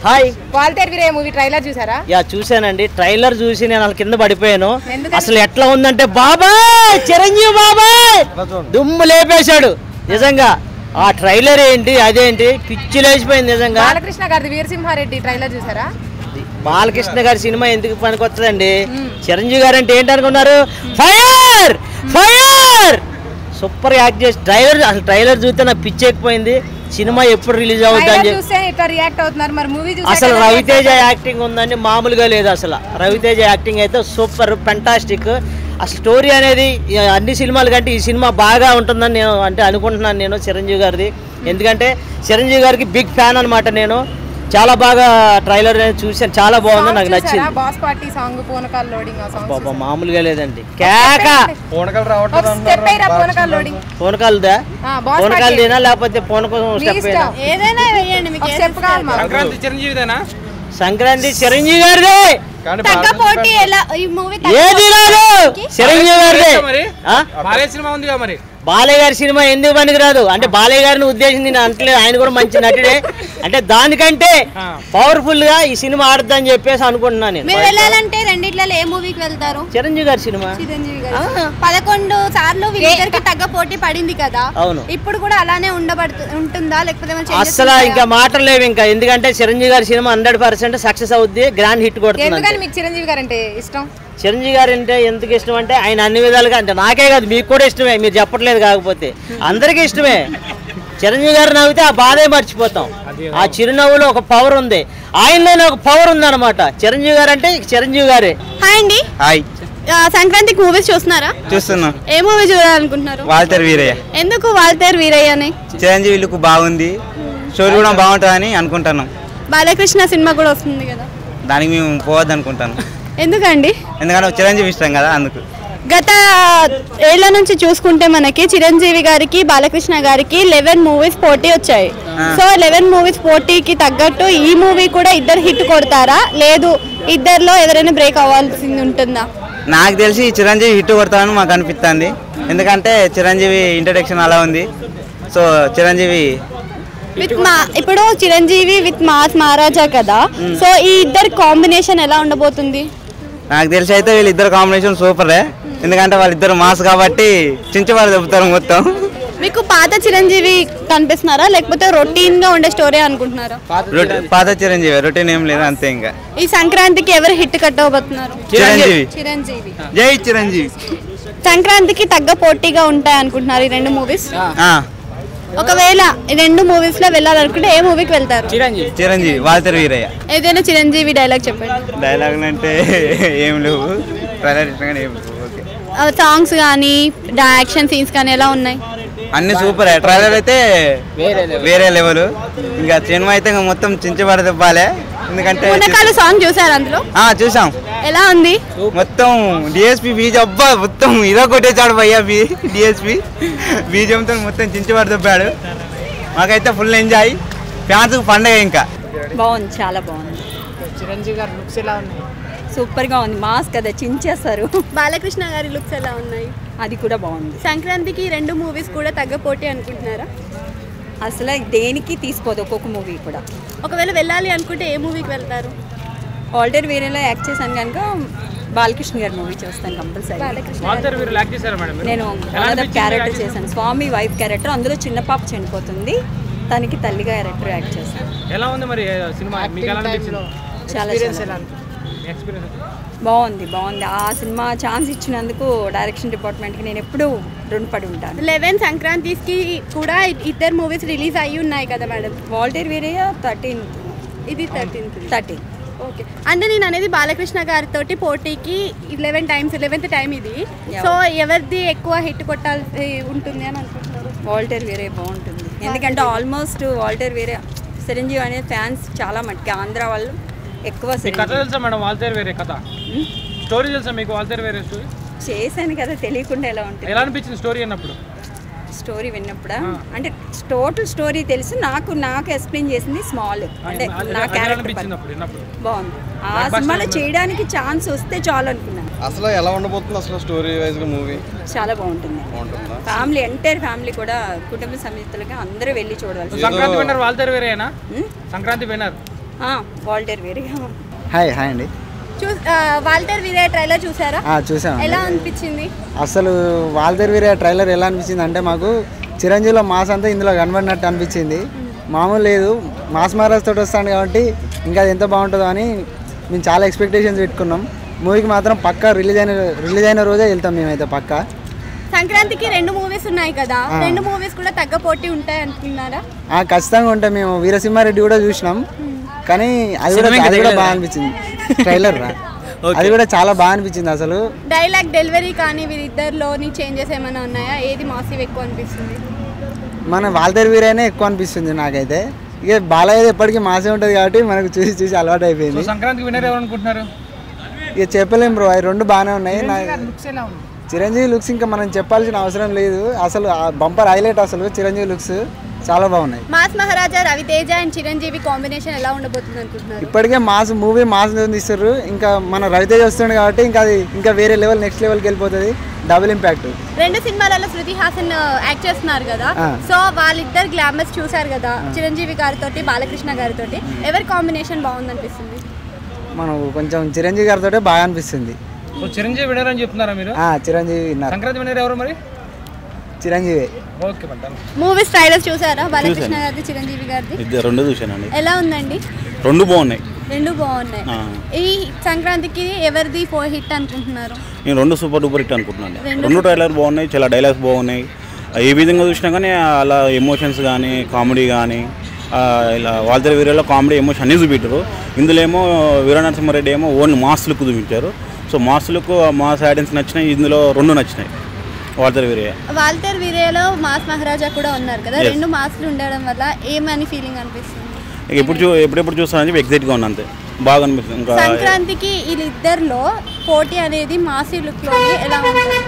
Hi Waltair Veerayya movie trailer చూసారా yeah చూశానండి trailer చూసి నేను అసలు కింద పడిపోయాను ఎందుకని? అసలు ఎట్లా ఉందంటే బాబాయ్ చిరంజీవి బాబాయ్ దుమ్ము లేపేశాడు నిజంగా ఆ ట్రైలర్ ఏంటి అదేంటి పిచ్చి లేచిపోయింది నిజంగా బాలకృష్ణ గారిది వీరసింహారెడ్డి ట్రైలర్ చూసారా బాలకృష్ణ గారి సినిమా ఎందుకు పనికొస్తుందండి చిరంజీవి గారు అంటే ఏంటి అనుకున్నారు ఫైర్ ఫైర్ సూపర్ యాక్ట్ చేసి ట్రైలర్ అసలు ట్రైలర్ చూస్తే నాకు పిచ్చి ఎక్కిపోయింది సినిమా ఎప్పుడు రిలీజ్ అవుతుంది అని ట్రైలర్ చెప్పి చూస్తే ఇట్లా రియాక్ట్ అవుతున్నారు మరి మూవీ అసలు రవితేజ యాక్టింగ్ ఉందండి మామూలుగా లేదు అసలు రవితేజ యాక్టింగ్ అయితే సూపర్ ఫెంటాస్టిక్ అసలు స్టోరీ అనేది ఈ అన్ని సినిమాల కంటే ఈ సినిమా బాగా ఉంటుందని నేను అంటే అనుకుంటున్నాను నేను చిరంజీవి గారిది ఎందుకంటే చిరంజీవి గారికి బిగ్ ఫ్యాన్ అనమాట నేను చాలా బాగా ట్రైలర్ అనేది చూశాను చాలా బాగుంది నాకు నచ్చింది బాస్ పార్టీ సాంగ్ పూనకాల్ లోడింగ్ ఆ సాంగ్ బాబా మామూలుగా లేదండి కేక పూనకలు ఒక రావట్లేదు స్టెప్ అయిరా పూనకాల్ లోడింగ్ పూనకాలదా బాస్ పూనకాలు పార్టీ తినా లేకపోతే పూనకం మీ స్టెప్ అయినా ఇష్టం ఏదైనా వేయండి మీకు ఒక స్టెప్ కావాలి మాకు. సంక్రాంతి చిరంజీవిదేనా సంక్రాంతి చిరంజీవి గారిదే కానీ తగ్గ పోటీ ఎలా ఈ మూవీ ఏది రాదు చిరంజీవి గారిదే మరి ఆ? బాలయ్య సినిమా ఉందిగా మరి బాలయ్య గారి సినిమా ఎందుకు పనికిరాదు అంటే బాలయ్య గారిని ఉద్దేశించి నేను అంటలేదు ఆయన కూడా మంచి నటుడే అంటే దానికంటే పవర్ఫుల్ గా ఈ సినిమా ఆడద్దని చెప్పేసి అనుకుంటున్నాను నేను మీరు వెళ్ళాలంటే రెండిట్లలో ఏ మూవీకి వెళ్తారు చిరంజీవి గారి సినిమా చిరంజీవి గారు పదకొండు సార్లు వీళ్ళిద్దరికి తగ్గ పోటీ పడింది కదా అవును. ఇప్పుడు కూడా అలానే ఉండబడుతు ఉంటుందా లేకపోతే ఏమైనా changes అస్సలు ఉంటాయా? ఇంకా మాటలు లేవు ఇంకా ఎందుకంటే చిరంజీవి గారి సినిమా హండ్రెడ్ పర్సెంట్ సక్సెస్ అవుద్ది గ్రాండ్ హిట్ కొడుతుంది ఎందుకని అంతే. మీకు చిరంజీవి గారు అంటే ఇష్టం చిరంజీవి గారు అంటే ఎందుకు ఇష్టం అంటే ఆయన అన్ని విధాలుగా అంటే నాకే కాదు మీకు కూడా ఇష్టమే మీరు చెప్పట్లేదు కాకపోతే అందరికీ ఇష్టమే చిరంజీవి గారు నవ్వితే ఆ బాధే మర్చిపోతాం ఆ చిరునవ్వులో ఒక పవర్ ఉంది ఆయనలోనే ఒక పవర్ ఉంది అనమాట చిరంజీవి గారు అంటే చిరంజీవి గారే హాయ్ అండి హాయ్ ఆ, సంక్రాంతికి మూవీస్ చూస్తున్నారా చూస్తున్నాం ఏ మూవీ చూడాలనుకుంటున్నారు వాల్టర్ వీరయ్య ఎందుకు వాల్తేర్ వీరయ్య అని చిరంజీవి లుక్ బాగుంది స్టోరీ కూడా బాగుంటుందని అనుకుంటున్నాం బాలకృష్ణ సినిమా కూడా వస్తుంది కదా దానికి మేము పోవద్దు అనుకుంటాను ఎందుకండి ఎందుకంటే చిరంజీవి ఇష్టం కదా అందుకు గత ఏళ్ల నుంచి చూసుకుంటే మనకి చిరంజీవి గారికి బాలకృష్ణ గారికి లెవెన్ మూవీస్ పోటీ వచ్చాయి సో లెవెన్ మూవీస్ పోటీకి తగ్గట్టు ఈ మూవీ కూడా ఇద్దరు హిట్ కొడతారా లేదు ఇద్దరిలో ఎవరైనా బ్రేక్ అవ్వాల్సింది ఉంటుందా నాకు తెలిసి చిరంజీవి హిట్ కొడతానని మాకు అనిపిస్తుంది ఎందుకంటే చిరంజీవి ఇంట్రడక్షన్ అలా ఉంది సో చిరంజీవి విత్ మా ఇప్పుడు చిరంజీవి విత్ మాస్ మహారాజా కదా సో ఈ ఇద్దరి కాంబినేషన్ ఎలా ఉండబోతుంది నాకు తెలిసి అయితే వీళ్ళిద్దరు కాంబినేషన్ సూపరే ఎందుకంటే వాళ్ళిద్దరు మాస్ కాబట్టి చించవారు చెబుతారు మొత్తం మీకు పాత చిరంజీవి కనిపిస్తున్నారా లేకపోతే రొటీన్ గా ఉండే స్టోరీ అనుకుంటున్నారా రొటీ- పాత చిరంజీవి రొటీన్ ఏం లేదు అంతే ఇంకా ఈ సంక్రాంతికి ఎవరు హిట్ కట్టబోతున్నారు చిరంజీవి చిరంజీవి జై చిరంజీవి సంక్రాంతికి తగ్గ పోటీగా ఉంటాయి అనుకుంటున్నారు ఈ రెండు మూవీస్ ఆ, ఒకవేళ ఈ రెండు మూవీస్ లో వెళ్ళాలనుకుంటే ఏ మూవీకి వెళ్తారు చిరంజీవి వాల్టర్ వీరయ్య ఏదైనా చిరంజీవి డైలాగ్ చెప్పండి డైలాగులు అంటే ఏం లేవు ట్రైలర్ ఇష్టంగానే ఏం లేవు ఓకే సాంగ్స్ కానీ యాక్షన్ సీన్స్ కానీ ఎలా ఉన్నాయి అన్ని సూపర్ ట్రైలర్ అయితే వేరే లెవెల్ ఇంకా సినిమా అయితే ఇంకా మొత్తం చించబడి దెబ్బాలే ఎందుకంటే పూనకాలు సాంగ్ చూసారు అందులో ఆ, చూసాం ఎలా ఉంది మొత్తం డిఎస్పి బీజ్ అబ్బా మొత్తం ఇదో కొట్టేశాడు భయ్యా బీ డిఎస్పి బీజంతో మొత్తం చించబడి దెబ్బాడు మాకైతే ఫుల్ ఎంజాయ్ ఫ్యాన్స్ పండగ ఇంకా బాగుంది చాలా బాగుంది చిరంజీవి గారు లుక్స్ ఎలా ఉన్నాయి సూపర్గా ఉంది మాస్క్ కదా చించేస్తారు బాలకృష్ణ గారి లుక్స్ ఎలా ఉన్నాయి అది కూడా బాగుంది సంక్రాంతికి ఈ రెండు మూవీస్ కూడా తగ్గ పోటీ అనుకుంటున్నారా అసలు దేనికి తీసుకోదు ఒక్కొక్క మూవీ కూడా ఒకవేళ వెళ్ళాలి అనుకుంటే ఏ మూవీకి వెళ్తారు ఆల్రెడీ వేరేలో యాక్ట్ చేశాను కనుక బాలకృష్ణ గారి మూవీ చూస్తాను కంపల్సరీ వాల్తేరు వీరు లాక్ చేశారా మేడం మీరు? నేను ఎలా అనదర్ అనిపించింది క్యారెక్టర్ యాక్ట్ చేశాను స్వామి వైఫ్ క్యారెక్టర్ అందులో చిన్న పాప చనిపోతుంది తనకి తల్లి క్యారెక్టర్ యాక్ట్ చేశాను ఎలా ఉంది మరి ఏ, సినిమా మీకు ఎలా అనిపించింది చాలా చాలా మీ ఎక్స్పీరియన్స్ బాగుంది బాగుంది ఆ సినిమా ఛాన్స్ ఇచ్చినందుకు డైరెక్షన్ డిపార్ట్మెంట్కి నేను ఎప్పుడూ రుణపడి ఉంటాను లెవెన్ సంక్రాంతికి కూడా ఇద్దరు మూవీస్ రిలీజ్ అయ్యి ఉన్నాయి కదా మేడం వాల్టేర్ వీరయ్య థర్టీన్ ఇది థర్టీన్త్ థర్టీన్ ఓకే అంటే నేను అనేది బాలకృష్ణ గారితో పోటీకి ఇలెవెన్ టైమ్స్ లెవెన్త్ టైం ఇది సో ఎవరిది ఎక్కువ హిట్ కొట్టాల్సి ఉంటుంది అని అనుకుంటున్నారు వాల్టర్ వేరే బాగుంటుంది ఎందుకంటే ఆల్మోస్ట్ వాల్టర్ వేరే చిరంజీవి అనే ఫ్యాన్స్ చాలా మటుకి ఆంధ్ర వాళ్ళు ఎక్కువ మీకు కథ చిరంజీవి తెలుసా మేడం వాల్తేరు వేరే కథ స్టోరీ తెలుసా మీకు వాల్తేరు వేరే స్టోరీ చేశాను కదా తెలియకుండా ఎలా ఉంటుంది ఎలా అనిపించింది స్టోరీ అన్నప్పుడు స్టోరీ విన్నప్పుడా అంటే టోటల్ స్టోరీ తెలుసు నాకు నాకు ఎక్స్ప్లెయిన్ చేసింది స్మాల్ అంటే అది- నా అది ఎలా క్యారెక్టర్ అనిపించింది అప్పుడు విన్నప్పుడు బాగుంది ఆ సినిమాలో చేయడానికి ఛాన్స్ వస్తే చాలు అనుకున్నాను అసలు ఎలా ఉండబోతుంది అసలు స్టోరీ వైజ్ గా మూవీ చాలా బాగుంటుంది బాగుంటుందా ఫ్యామిలీ ఎంటైర్ ఫ్యామిలీ కూడా కుటుంబ సమేతలుగా అందరూ వెళ్ళి చూడవలసి సంక్రాంతి విన్నర్ వాల్తేరు వేరేనా సంక్రాంతి విన్నర్ ఆ, వాల్టర్ వేరేగా హాయ్ హాయ్ అండి చూ ఆ, వాల్టర్ వీరే ట్రైలర్ చూసారా చూసాం ఎలా అనిపించింది అసలు వాల్తేరు వీరే ట్రైలర్ ఎలా అనిపించింది అంటే మాకు చిరంజీవిలో మాస్ అంతా ఇందులో కనబడినట్టు అనిపించింది మామూలు లేదు మాస్ మహారాజ్ తోటి వస్తాను కాబట్టి ఇంకా అది ఎంత బాగుంటుందో అని మేము చాలా ఎక్స్పెక్టేషన్స్ పెట్టుకున్నాం మూవీకి మాత్రం పక్కా రిలీజ్ అయిన రిలీజ్ అయిన రోజే వెళ్తాం మేమైతే పక్కా సంక్రాంతికి రెండు మూవీస్ ఉన్నాయి కదా రెండు మూవీస్ కూడా తగ్గ పోటీ ఉంటాయి అనుకున్నారా ఆ, ఖచ్చితంగా ఉంటాం మేము వీరసింహారెడ్డి కూడా చూసినాం కానీ అది కూడా అది కూడా బాగా అనిపించింది ట్రైలర్ రా అది కూడా చాలా బాగా అనిపించింది అసలు డైలాగ్ డెలివరీ కానీ వీరిద్దరిలోని చేంజెస్ ఏమైనా ఉన్నాయా ఏది మాసివ్ ఎక్కువ అనిపిస్తుంది మన వాల్తేరు వీరైనా ఎక్కువ అనిపిస్తుంది నాకైతే ఇక బాలయ్య ఎప్పటికీ మాసే ఉంటుంది కాబట్టి మనకు చూసి చూసి అలవాటు సో అయిపోయింది సంక్రాంతికి వినర్ ఎవరు అనుకుంటున్నారు ఇక చెప్పలేం బ్రో అవి రెండు బాగానే ఉన్నాయి నా లుక్స్ ఎలా ఉంది చిరంజీవి లుక్స్ ఇంకా మనం చెప్పాల్సిన అవసరం లేదు అసలు బంపర్ హైలైట్ అసలు చిరంజీవి లుక్స్ చాలా బాగున్నాయి mass Maharaja Ravi Teja and Chiranjeevi combination ఎలా ఉండబోతుంది అనుకుంటున్నారు ఇప్పటికే మాస్ మూవీ మాస్ తీస్తారు ఇంకా మన రవితేజ వస్తుంది కాబట్టి ఇంకా అది ఇంకా వేరే లెవెల్ నెక్స్ట్ లెవెల్కి వెళ్ళిపోతుంది డబుల్ ఇంపాక్ట్ రెండు సినిమాలలో శృతి హాసన్ యాక్ట్ చేస్తున్నారు కదా ఆ. సో వాళ్ళిద్దరు గ్లామర్స్ చూసారు కదా చిరంజీవి గారితో బాలకృష్ణ గారితో ఎవరి కాంబినేషన్ బాగుంది అనిపిస్తుంది మనం కొంచెం చిరంజీవి గారితో బాగా అనిపిస్తుంది సో చిరంజీవి వినర్ అని చెప్తున్నారా మీరు ఆ, చిరంజీవి విన్నారు సంక్రాంతి వినర్ ఎవరు మరి చిరంజీవి ఓకే పడ్డాను మూవీస్ ట్రైలర్స్ చూసారా బాలకృష్ణ గారిది చిరంజీవి గారిది ఇద్దరు రెండు చూశానండి ఎలా ఉందండి రెండు బాగున్నాయి రెండు బాగున్నాయి ఆ. ఈ సంక్రాంతికి ఎవరిది ఫో హిట్ అనుకుంటున్నారు నేను రెండు సూపర్ డూపర్ హిట్ అనుకుంటున్నాను రెండు రెండు ట్రైలర్ బాగున్నాయి చాలా డైలాగ్స్ బాగున్నాయి ఏ విధంగా చూసినా కానీ అలా ఎమోషన్స్ కానీ కామెడీ కానీ ఇలా వాళ్ళ వీరిలో కామెడీ ఎమోషన్ అన్నీ చూపించారు ఇందులో ఏమో వీరనరసింహారెడ్డి ఏమో ఓన్లీ మాస్ లుక్ చూపించారు so mass look mass audience నచ్చినాయి ఇందులో రెండు నచ్చినాయి వాళ్ళ వీరయ్య వాల్టర్ వీరేలో మాస్ మహారాజా కూడా ఉన్నారు కదా Yes. రెండు మాస్లు ఉండడం వల్ల ఏమని ఫీలింగ్ అనిపిస్తుంది ఇక ఎప్పుడు చూ ఎప్పుడెప్పుడు చూస్తానని చెప్పి ఎగ్జైట్గా ఉన్నా అంతే బాగా అనిపిస్తుంది ఇంకా సంక్రాంతికి వీళ్ళిద్దరిలో పోటీ అనేది మాసి లుక్ లో ఎలా ఉంటుంది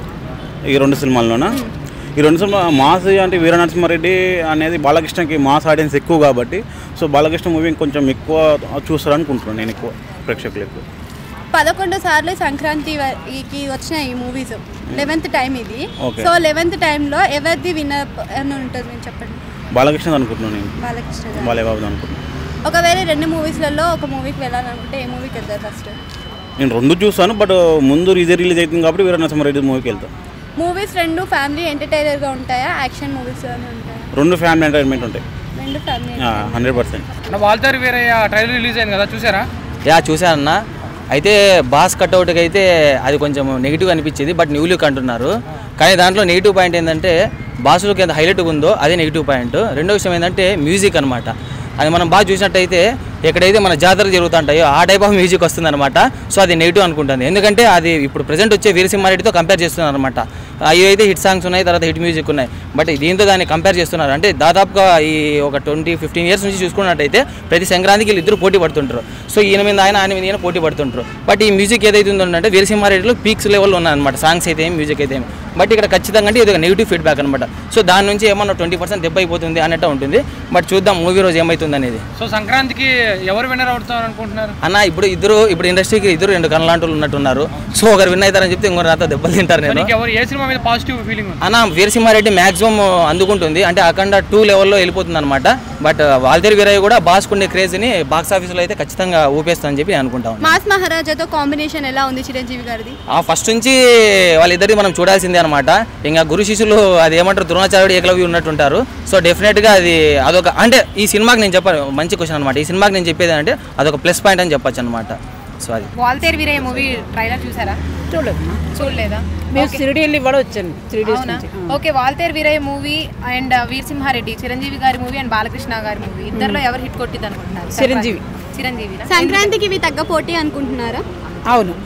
ఈ రెండు సినిమాల్లోనా ఈ రెండు సినిమా మాస్ అంటే వీర నరసింహారెడ్డి అనేది బాలకృష్ణకి మాస్ ఆడియన్స్ ఎక్కువ కాబట్టి సో బాలకృష్ణ మూవీ కొంచెం ఎక్కువ చూస్తారు అనుకుంటున్నాను నేను ఎక్కువ ప్రేక్షకులు ఎక్కువ పదకొండు సార్లు సంక్రాంతికి వచ్చిన ఈ మూవీస్ లెవెన్త్ టైం ఇది Okay. సో లెవెన్త్ టైంలో ఎవరిది విన్నర్ అని ఉంటుంది మీరు చెప్పండి బాలకృష్ణ అనుకుంటున్నాను నేను బాలకృష్ణ గారు. బాలయ్య బాబు అనుకుంటున్నాను ఒకవేళ రెండు మూవీస్లలో ఒక మూవీకి వెళ్ళాలనుకుంటే ఏ మూవీకి వెళ్తారు ఫస్ట్ నేను రెండు చూస్తాను బట్ ముందు ఇదే రిలీజ్ అవుతుంది కాబట్టి వీర నరసింహారెడ్డి మూవీకి వెళ్తాను మూవీస్ రెండు ఫ్యామిలీ ఎంటర్టైనర్గా ఉంటాయా యాక్షన్ మూవీస్ ఉంటాయా రెండు ఫ్యామిలీ ఎంటర్టైన్మెంట్ ఉంటాయి రెండు ఫ్యామిలీ హండ్రెడ్ పర్సెంట్ మన వాల్తేరు వేరే ట్రైలర్ రిలీజ్ అయింది కదా చూసారా యా చూశానన్న అయితే బాస్ కట్అవుట్కి అయితే అది కొంచెం నెగిటివ్ అనిపించింది బట్ న్యూ లుక్ అంటున్నారు కానీ దాంట్లో నెగిటివ్ పాయింట్ ఏంటంటే బాస్ లుక్ ఎంత హైలైట్ ఉందో అదే నెగిటివ్ పాయింట్ రెండో విషయం ఏంటంటే మ్యూజిక్ అనమాట అది మనం బాగా చూసినట్టయితే ఎక్కడైతే మన జాతర జరుగుతుంటాయో ఆ టైప్ ఆఫ్ మ్యూజిక్ వస్తుందన్నమాట సో అది నెగిటివ్ అనుకుంటుంది ఎందుకంటే అది ఇప్పుడు ప్రజెంట్ వచ్చే వీరసింహారెడ్డితో కంపేర్ చేస్తున్నారు అనమాట అవి అయితే హిట్ సాంగ్స్ ఉన్నాయి తర్వాత హిట్ మ్యూజిక్ ఉన్నాయి బట్ దీంతో దాన్ని కంపేర్ చేస్తున్నారు అంటే దాదాపుగా ఈ ఒక ట్వంటీ ఫిఫ్టీన్ ఇయర్స్ నుంచి చూసుకున్నట్టయితే ప్రతి సంక్రాంతికి వీళ్ళు ఇద్దరు పోటీ పడుతుంటారు సో ఈయన మీద ఆయన ఆయన మీద ఈయన పోటీ పడుతుంటారు బట్ ఈ మ్యూజిక్ ఏదైతే ఉందంటే వీరసింహారెడ్డిలో పీక్స్ లెవెల్లో ఉన్నాయన్నమాట సాంగ్స్ అయితే ఏమి మ్యూజిక్ అయితే ఏమి బట్ ఇక్కడ ఖచ్చితంగా అంటే ఇది ఒక నెగిటివ్ ఫీడ్బ్యాక్ అనమాట సో దాని నుంచి ఏమన్నా ట్వంటీ పర్సెంట్ దెబ్బ అయిపోతుంది అన్నట్టు ఉంటుంది బట్ చూద్దాం మూవీ రోజు ఏమవుతుంది అనేది సో సంక్రాంతికి ఎవరు విన్నర్ అవుతారు అనుకుంటున్నారు అన్న ఇప్పుడు ఇద్దరు ఇప్పుడు ఇండస్ట్రీకి ఇద్దరు రెండు కనలాంటి ఉన్నట్టున్నారు సో ఒకరు విన్ అవుతారని చెప్తే ఇంకొకరు నాతో దెబ్బలు తింటారు నేను నీకు ఎవరు ఏ సినిమా మీద పాజిటివ్ ఫీలింగ్ ఉంది అన్న వీరసింహారెడ్డి మాక్సిమం అందుకుంటుంది అంటే అఖండ టూ లెవెల్లో వెళ్ళిపోతుంది అనమాట బట్ వాల్తేరి వీరయ్య కూడా బాస్కుండే క్రేజ్ని బాక్స్ ఆఫీస్లో అయితే ఖచ్చితంగా ఊపేస్తుందని చెప్పి నేను అనుకుంటాను మాస్ మహారాజాతో కాంబినేషన్ ఎలా ఉంది చిరంజీవి గారిది ఆ ఫస్ట్ నుంచి వాళ్ళిద్దరిది మనం చూడాల్సిందే అనమాట ఇంకా గురు శిష్యులు అది ఏమంటారు ద్రోణాచార్యుడు ఏకలవ్య ఉన్నట్టుంటారు సో డెఫినెట్గా అది అదొక అంటే ఈ సినిమాకి నేను చెప్పాను మంచి క్వశ్చన్ అనమాట ఈ సినిమాకి నేను చెప్పేది అంటే అదొక ప్లస్ పాయింట్ అని చెప్పొచ్చు అనమాట సో అది వాల్తేరు వీరయ్య మూవీ ట్రైలర్ చూసారా చూడలేదు చూడలేదా మేము Okay. షిరిడి వెళ్ళి కూడా వచ్చాను షిరిడి అవునా నుంచి okay Waltair Veerayya movie and Veera Simha Reddy Chiranjeevi గారి మూవీ అండ్ బాలకృష్ణ గారి మూవీ ఇద్దరిలో ఎవరు హిట్ కొట్టింది అనుకుంటున్నారు చిరంజీవి. చిరంజీవి సంక్రాంతికి ఇవి తగ్గ పోటీ అనుకుంటున్నారా అవును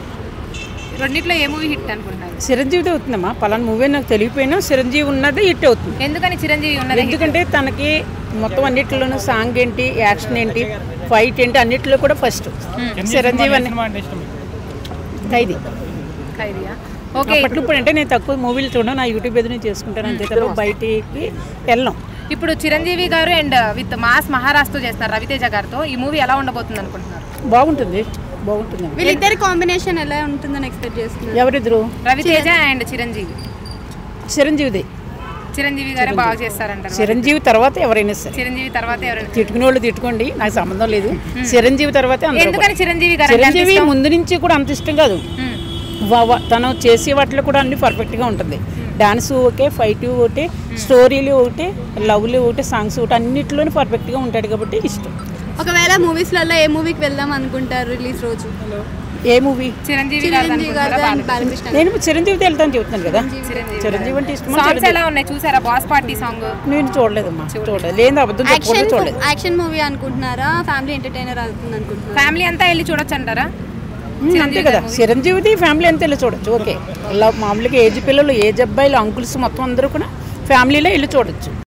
రెండిట్లో ఏ మూవీ హిట్ అనుకుంటున్నారు చిరంజీవితో అవుతుందమ్మా పలానా మూవీ నాకు తెలియపోయినా చిరంజీవి ఉన్నది హిట్ అవుతుంది ఎందుకని చిరంజీవి ఉన్నది ఎందుకంటే తనకి మొత్తం అన్నిటిలోనూ సాంగ్ ఏంటి యాక్షన్ ఏంటి ఫైట్ ఏంటి అన్నిటిలో కూడా ఫస్ట్ చిరంజీవి అనే సినిమా అంటే ఇష్టం మీకు? ఖైదీ ఖైదీయా ఓకే అప్పట్లో ఇప్పుడు అంటే నేను తక్కువ మూవీలు చూడను నా యూట్యూబ్ ఏదో నేను చేసుకుంటాను అంతే తప్ప బయటికి వెళ్ళాం ఇప్పుడు చిరంజీవి గారు అండ్ విత్ మాస్ మహారాజ్తో చేస్తున్నారు రవితేజ గారితో ఈ మూవీ ఎలా ఉండబోతుంది అనుకుంటున్నారు బాగుంటుంది బాగుంటుంది వీళ్ళిద్దరి కాంబినేషన్ ఎలా ఉంటుందని ఎక్స్పెక్ట్ చేస్తున్నారు ఎవరిద్దరు రవితేజ అండ్ చిరంజీవి చిరంజీవిది చిరంజీవి గారే బాగా చేస్తారంటారు చిరంజీవి తర్వాత ఎవరైనా సరే చిరంజీవి తర్వాత ఎవరైనా తిట్టుకునే వాళ్ళు తిట్టుకోండి నాకు సంబంధం లేదు చిరంజీవి తర్వాతే అందరూ ఎందుకని కూడా. చిరంజీవి గారు అంటే అంత చిరంజీవి ఇష్టం? ముందు నుంచి కూడా అంత ఇష్టం కాదు వా- వా- తను చేసే వాటిలో కూడా అన్ని పర్ఫెక్ట్గా ఉంటుంది డాన్స్ ఓకే ఫైట్ ఒకటి స్టోరీలు ఒకటి లవ్లు ఒకటి సాంగ్స్ ఒకటి అన్నిటిలోనే పర్ఫెక్ట్గా ఉంటాడు కాబట్టి ఇష్టం ఒకవేళ మూవీస్లలో ఏ మూవీకి వెళ్దాం అనుకుంటారు రిలీజ్ రోజు ఏ మూవీ చిరంజీవి గారు చిరంజీవి గారు అనుకుంటారా? బాలకృష్ణ నేను చిరంజీవితో వెళ్తాను చెప్తున్నాను కదా చిరంజీవి అంటే ఇష్టం సాంగ్స్ ఎలా ఉన్నాయి చూసారా బాస్ పార్టీ సాంగ్ నేను చూడలేదమ్మా చూడలేదు లేదు అబద్ధం చెప్పకూడదు యాక్షన్ చూడలేదు యాక్షన్ మూవీ అనుకుంటున్నారా ఫ్యామిలీ ఎంటర్టైనర్ అవుతుంది అనుకుంటున్నారా ఫ్యామిలీ అంతా వెళ్ళి చూడొచ్చు అంటారా ఉమ్, అంతే కదా చిరంజీవిది ఫ్యామిలీ అంతా వెళ్ళి చూడొచ్చు ఓకే ఇలా మామూలుగా ఏజ్ పిల్లలు ఏజ్ అబ్బాయిలు అంకుల్స్ మొత్తం అందరూ కూడా ఫ్యామిలీలో వెళ్ళి చూడొచ్చు